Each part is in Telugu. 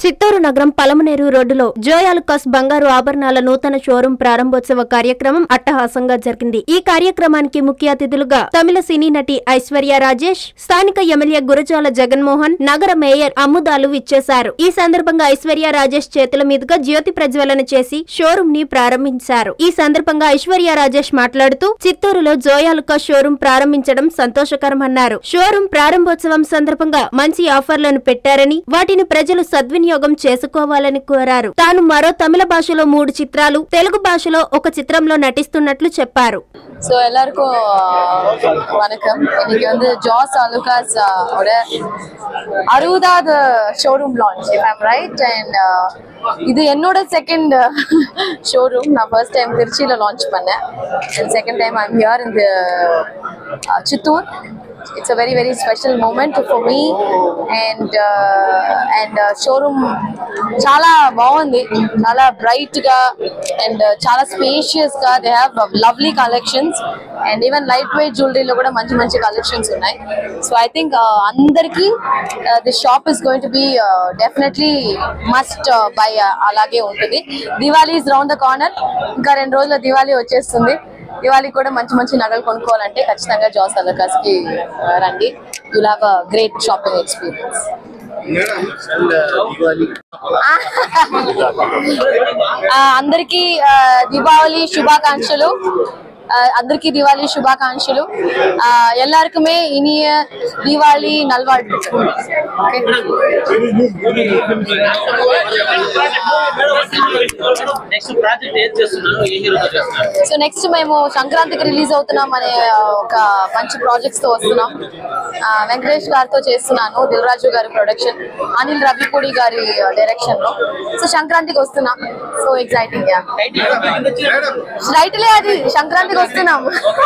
చిత్తూరు నగరం పలమనేరు రోడ్డులో జోయాలుకాస్ బంగారు ఆభరణాల నూతన షోరూం ప్రారంభోత్సవ కార్యక్రమం అట్టహాసంగా జరిగింది ఈ కార్యక్రమానికి ముఖ్య అతిథులుగా తమిళ సినీ నటి ఐశ్వర్య రాజేష్ స్థానిక ఎమ్మెల్యే గురజాల జగన్మోహన్ నగర మేయర్ అమ్ముదాలు ఇచ్చేశారు ఈ సందర్భంగా ఐశ్వర్య రాజేష్ చేతుల మీదుగా జ్యోతి ప్రజ్వలన చేసి షోరూం ని ప్రారంభించారు ఈ సందర్భంగా ఐశ్వర్య రాజేష్ మాట్లాడుతూ చిత్తూరులో జోయాలుకాస్ షోరూం ప్రారంభించడం సంతోషకరమన్నారు షోరూం ప్రారంభోత్సవం సందర్భంగా మంచి ఆఫర్లను పెట్టారని వాటిని ప్రజలు సద్వినియోగం చేసుకోవాలని కోరారు తాను మరో తమిళ భాషలో మూడు చిత్రాలు తెలుగు భాషలో ఒక చిత్రంలో నటిస్తున్నట్లు చెప్పారు ஸோ எல்லாருக்கும் ஆஹ், வணக்கம் இன்னைக்கு வந்து ஜாஸ் அலுகாஸ் ஓட அறுபதாவது showroom launch if I'm right and இது என்னோட செகண்ட் ஷோரூம் நான் ஃபர்ஸ்ட் டைம் திருச்சியில் லான்ச் பண்ணேன் and second time I'm here இந்த Chittoor it's a very very special moment for me and and showroom చాలా బాగుంది చాలా బ్రైట్ గా అండ్ చాలా స్పేషియస్ గా they have lovely collections and even light weight జ్యువెలరీలో కూడా మంచి మంచి కలెక్షన్స్ ఉన్నాయి సో ఐ థింక్ అందరికీ the shop is going to be definitely must buy అలాగే ఉంటుంది Diwali is round the corner ఇంకా రెండు రోజుల దివాళీ వచ్చేస్తుంది దివాళీ కూడా మంచి మంచి నగలు కొనుక్కోవాలంటే ఖచ్చితంగా జాస్ అలకాస్ కి ఆ, రండి you have a great shopping experience అందరికీ ఆ, దీపావళి శుభాకాంక్షలు ఆ, అందరికీ దివాళీ శుభాకాంక్షలు ఆ, எல்லாருக்குமே இனிய தீபாவளி நல்வாழ்த்துக்கள் ஓகே నెక్స్ట్ ప్రాజెక్ట్ ఏం చేస్తున్నారు ఏ హీరోతో చేస్తున్నారు సో నెక్స్ట్ మేము సంక్రాంతికి రిలీజ్ అవుతున్నాం అనే ఒక మంచి ప్రాజెక్ట్స్ తో వస్తున్నాం ఆ, వెంకటేష్ గారితో చేస్తున్నాను దిల్ రాజు గారి ప్రొడక్షన్ అనిల్ రవిపూడి గారి డైరెక్షన్ లో సో సంక్రాంతికి వస్తున్నాం సో ఎక్సైటింగ్ యా రైట్లే అది సంక్రాంతికి వస్తున్నాం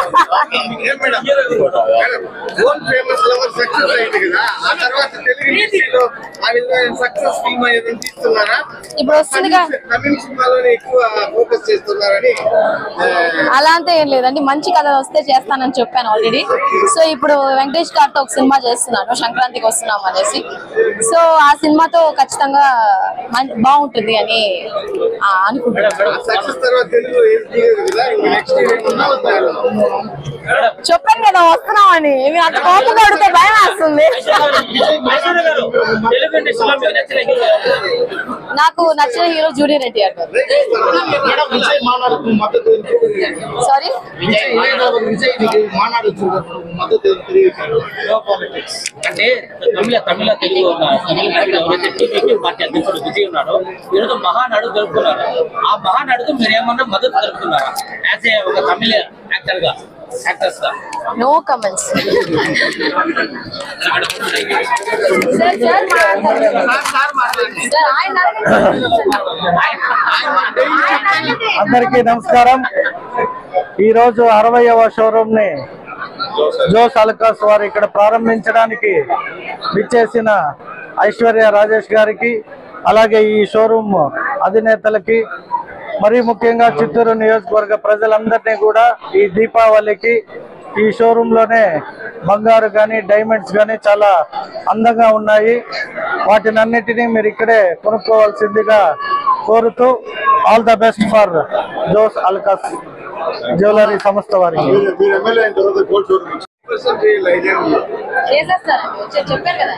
ఓన్ ఫేమస్ లవర్ సక్సెస్ అయింది కదా ఆ తర్వాత తెలుగు ఇండస్ట్రీలో ఆ విధమైన సక్సెస్ సినిమా ఏదైనా తీస్తున్నారా ఇప్పుడు వస్తుందిగా తమిళ సినిమాలోనే ఎక్కువ ఫోకస్ చేస్తున్నారని ఆ, అలా అంతా ఏం లేదండి మంచి కథ వస్తే చేస్తానని చెప్పాను ఆల్రెడీ సో ఇప్పుడు వెంకటేష్ గారితో ఒక సినిమా చేస్తున్నాను సంక్రాంతికి వస్తున్నాం అనేసి సో ఆ సినిమాతో ఖచ్చితంగా మం- బాగుంటుంది అని ఆ, అనుకుంటున్నాను ఆ సక్సెస్ తర్వాత తెలుగు ఏం తీయదు కదా ఇంక నెక్స్ట్ ఏమన్నా వస్తారు చెప్పాను కదా వస్తున్నామని మీరు అంత కోపం కొడితే భయం వేస్తుంది ఐశ్వర్య గారు తెలుగు ఇండస్ట్రీలో మీకు నచ్చిన హీరో ఎవరు? నాకు నచ్చిన హీరో జూనియర్ ఎన్టీఆర్ గారు మేడం విజయ్ మానాడుకు మద్దతు తెలియజేయండి. సారీ విజయ్ విజయ్ బాబు విజయ్ నీకు మానాడు మద్దతు తెలియజేయండి. అంటే తమిళ తమిళ తెలుగు ఉన్న నాయకుడు ఎవరైతే టీడీపీ పార్టీ అధ్యక్షుడు విజయ్ ఉన్నాడో ఈరోజు మహానాడు జరుపుకున్నారు ఆ మహానాడుకు మీరు ఏమన్నా మద్దతు జరుపుకున్నారా యాజ్ ఏ ఒక తమిళ యాక్టర్ గా యాక్టర్స్ గా no comments sir sir sir ఆయన అందరికీ నమస్కారం ఈ రోజు అరవయవ షోరూమ్ ని జోస్ అల్కాస్ వారు ఇక్కడ ప్రారంభించడానికి విచ్చేసిన ఐశ్వర్య రాజేష్ గారికి అలాగే ఈ షోరూమ్ అధినేతలకి మరీ ముఖ్యంగా చిత్తూరు నియోజకవర్గ ప్రజలందరినీ కూడా ఈ దీపావళికి ఈ షోరూమ్ లోనే బంగారు కానీ డైమండ్స్ కానీ చాలా అందంగా ఉన్నాయి వాటిని అన్నిటినీ మీరు ఇక్కడే కొనుక్కోవాల్సిందిగా కోరుతూ all the best for Jos Alukkas jewellery సంస్థ వారికి మీరు మీరు ఎమ్మెల్యే అయిన తర్వాత గోల్డ్ షోరూమ్ పర్సెంట్ ఐదేళ్ళు చేసేస్తారండి వచ్చి చెప్పారు కదా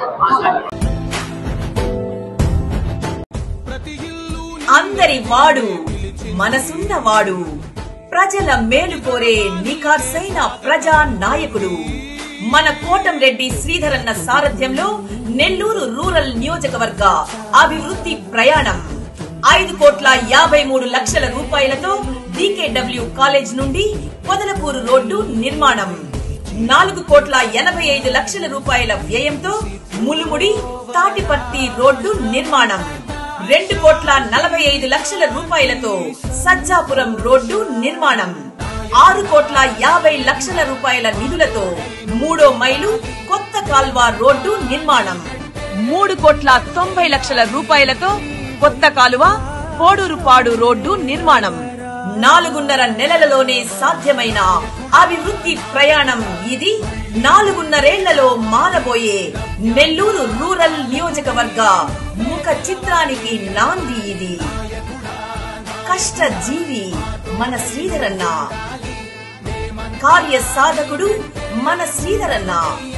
అందరి వాడు మనసున్న వాడు ప్రజల మేలు కోరే నిఖార్సైన ప్రజా నాయకుడు మన కోటంరెడ్డి శ్రీధరన్న సారథ్యంలో నెల్లూరు రూరల్ నియోజకవర్గ అభివృద్ధి ప్రయాణం ఐదు కోట్ల యాభై మూడు లక్షల రూపాయలతో డీకేడబ్ల్యూ కాలేజ్ నుండి పొదలకూరు రోడ్డు నిర్మాణం నాలుగు కోట్ల ఎనభై ఐదు లక్షల రూపాయల వ్యయంతో ములుముడి తాటిపత్తి రోడ్డు నిర్మాణం రెండు కోట్ల నలభై ఐదు లక్షల రూపాయలతో సజ్జాపురం రోడ్డు నిర్మాణం ఆరు కోట్ల యాభై లక్షల రూపాయల నిధులతో మూడో మైలు కొత్త కాల్వ రోడ్డు నిర్మాణం మూడు కోట్ల తొంభై లక్షల రూపాయలతో కొత్త కాలువ పోడూరుపాడు రోడ్డు నిర్మాణం నాలుగున్నర నెలలలోనే సాధ్యమైన అభివృద్ధి ప్రయాణం ఇది నాలుగున్నరేళ్లలో మారబోయే నెల్లూరు రూరల్ నియోజకవర్గ ముఖ చిత్రానికి నాంది ఇది కష్ట జీవి మన శ్రీధరన్న కార్య సాధకుడు మన శ్రీధరన్న